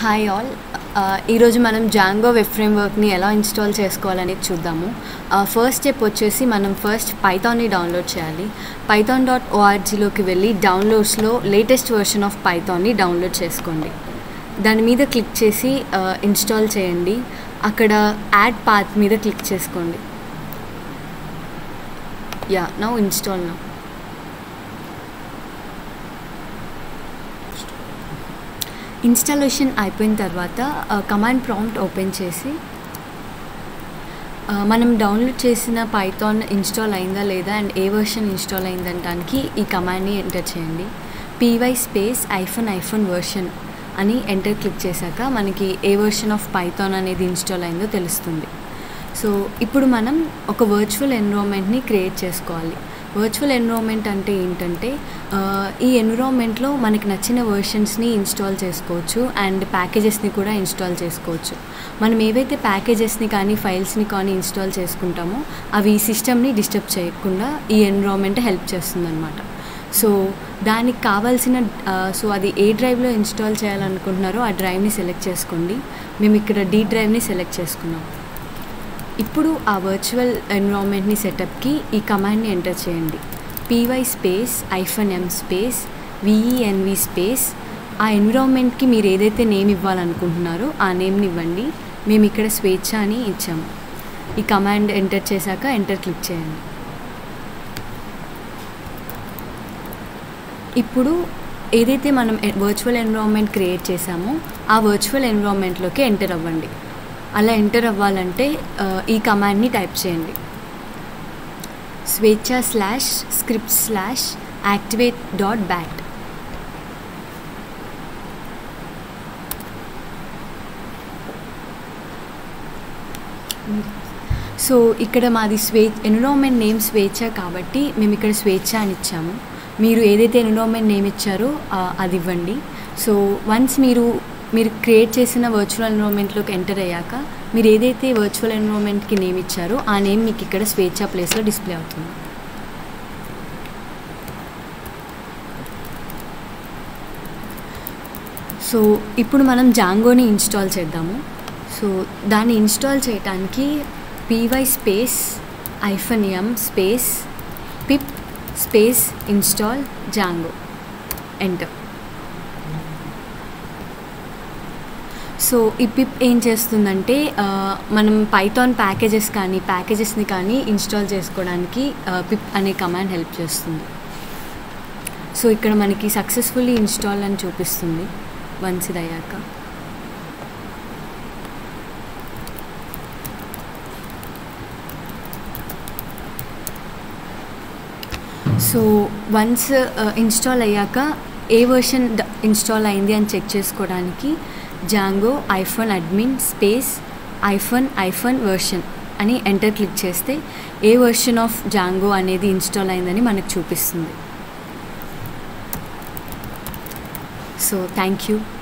hi all ఈరోజు మనం Django web ఫ్రేమ్వర్క్ని ఎలా ఇన్స్టాల్ చేసుకోవాలనేది చూద్దాము ఫస్ట్ స్టెప్ వచ్చేసి మనం ఫస్ట్ పైథాన్ని డౌన్లోడ్ చేయాలి పైథాన్ డాట్ ఓఆర్జీలోకి వెళ్ళి డౌన్లోడ్స్లో లేటెస్ట్ వర్షన్ ఆఫ్ పైథాన్ని డౌన్లోడ్ చేసుకోండి దాని మీద క్లిక్ చేసి ఇన్స్టాల్ చేయండి అక్కడ యాడ్ పాత్ మీద క్లిక్ చేసుకోండి yeah now install now installation అయిపోయిన తర్వాత కమాండ్ ప్రాంప్ట్ ఓపెన్ చేసి ఆ, మనం డౌన్లోడ్ చేసిన పైథాన్ ఇన్స్టాల్ అయిందా లేదా అండ్ ఏ వర్షన్ ఇన్స్టాల్ అయిందనడానికి ఈ కమాండ్ని ఎంటర్ చేయండి PY space hyphen hyphen version అని ఎంటర్ క్లిక్ చేశాక మనకి ఏ వర్షన్ ఆఫ్ పైథాన్ అనేది ఇన్స్టాల్ అయిందో తెలుస్తుంది సో ఇప్పుడు మనం ఒక వర్చువల్ ఎన్విరాన్మెంట్ని క్రియేట్ చేసుకోవాలి వర్చువల్ ఎన్విరాన్మెంట్ అంటే ఏంటంటే ఆ, ఈ ఎన్విరాన్మెంట్లో మనకి నచ్చిన వర్షన్స్ని ఇన్స్టాల్ చేసుకోవచ్చు అండ్ ప్యాకేజెస్ని కూడా ఇన్స్టాల్ చేసుకోవచ్చు మనం ఏవైతే ప్యాకేజెస్ని కానీ ఫైల్స్ని కానీ ఇన్స్టాల్ చేసుకుంటామో అవి ఈ సిస్టమ్ని డిస్టర్బ్ చేయకుండా ఈ ఎన్విరాన్మెంట్ హెల్ప్ చేస్తుందన్నమాట సో దానికి కావాల్సిన ఆ, సో అది ఏ డ్రైవ్లో ఇన్స్టాల్ చేయాలనుకుంటున్నారో ఆ డ్రైవ్ని సెలెక్ట్ చేసుకోండి మేము ఇక్కడ డీ డ్రైవ్ని సెలెక్ట్ చేసుకున్నాం ఇప్పుడు ఆ వర్చువల్ ఎన్విరాన్మెంట్ని సెటప్కి ఈ కమాండ్ని ఎంటర్ చేయండి PY space hyphen M space venv space ఆ ఎన్విరాన్మెంట్కి మీరు ఏదైతే నేమ్ ఇవ్వాలనుకుంటున్నారో ఆ నేమ్ని ఇవ్వండి మేము ఇక్కడ స్వేచ్ఛ అని ఇచ్చాము ఈ కమాండ్ ఎంటర్ చేశాక ఎంటర్ క్లిక్ చేయండి ఇప్పుడు ఏదైతే మనం వర్చువల్ ఎన్విరాన్మెంట్ క్రియేట్ చేసామో ఆ వర్చువల్ ఎన్విరాన్మెంట్లోకి ఎంటర్ అవ్వండి అలా ఎంటర్ అవ్వాలంటే ఆ, ఈ కమాండ్ని టైప్ చేయండి స్వేచ్ఛ slash script slash activate dot bat so ఇక్కడ మాది స్వే ఎన్విరాన్మెంట్ నేమ్ స్వేచ్ఛ కాబట్టి మేము ఇక్కడ స్వేచ్ఛ అని ఇచ్చాము మీరు ఏదైతే ఎన్విరాన్మెంట్ నేమ్ ఇచ్చారో ఆ, అది ఇవ్వండి సో వన్స్ మీరు మీరు క్రియేట్ చేసిన వర్చువల్ ఎన్విరాన్మెంట్లోకి ఎంటర్ అయ్యాక మీరు ఏదైతే వర్చువల్ ఎన్విరాన్మెంట్కి నేమ్ ఇచ్చారో ఆ నేమ్ మీకు ఇక్కడ స్వేచ్ఛ ప్లేస్లో డిస్ప్లే అవుతుంది సో ఇప్పుడు మనం జాంగోని ఇన్స్టాల్ చేద్దాము సో దాన్ని ఇన్స్టాల్ చేయడానికి PY space hyphen M space pip space install Django enter so ఈ పిప్ ఏం చేస్తుందంటే ఆ, మనం పైథాన్ ప్యాకేజెస్ కానీ ప్యాకేజెస్ని కానీ ఇన్స్టాల్ చేసుకోవడానికి పిప్ అనే కమాండ్ హెల్ప్ చేస్తుంది సో ఇక్కడ మనకి సక్సెస్ఫుల్లీ ఇన్స్టాల్ అని చూపిస్తుంది వన్స్ ఇది అయ్యాక సో వన్స్ ఇన్స్టాల్ అయ్యాక ఏ వర్షన్ ఇన్స్టాల్ అయింది అని చెక్ చేసుకోవడానికి Django hyphen admin space hyphen hyphen version అని ఎంటర్ క్లిక్ చేస్తే ఏ వర్షన్ ఆఫ్ జాంగో అనేది ఇన్స్టాల్ అయిందని మనకు చూపిస్తుంది సో థ్యాంక్ యూ